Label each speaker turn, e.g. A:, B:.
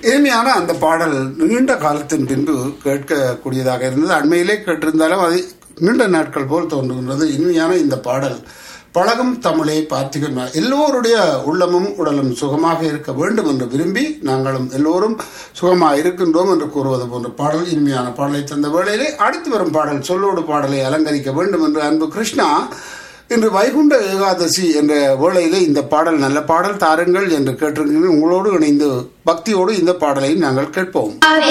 A: இனிமையான அந்த பாடல் நீண்ட காலத்தின் பின்பு கேட்கக்கூடியதாக இருந்தது அண்மையிலே கேட்டிருந்தாலும் அது நீண்ட நாட்கள் போல் தோன்றுகின்றது இனிமையான இந்த பாடல் பழகும் தமிழை பார்த்திகன் எல்லோருடைய உள்ளமும் உடலும் சுகமாக இருக்க வேண்டும் என்று விரும்பி நாங்களும் எல்லோரும் சுகமாக இருக்கின்றோம் என்று கூறுவது போன்ற பாடல் இனிமையான பாடலை தந்த வேளையிலே அடுத்து வரும் பாடல் சொல்லோடு பாடலை அலங்கரிக்க வேண்டும் என்று அன்பு கிருஷ்ணா இன்று வைகுண்ட ஏகாதசி என்ற வேளையிலே இந்த பாடல் நல்ல பாடல் தாருங்கள் என்று கேட்டிருக்கிறேன் உங்களோடு இணைந்து பக்தியோடு இந்த பாடலை நாங்கள் கேட்போம்
B: அவே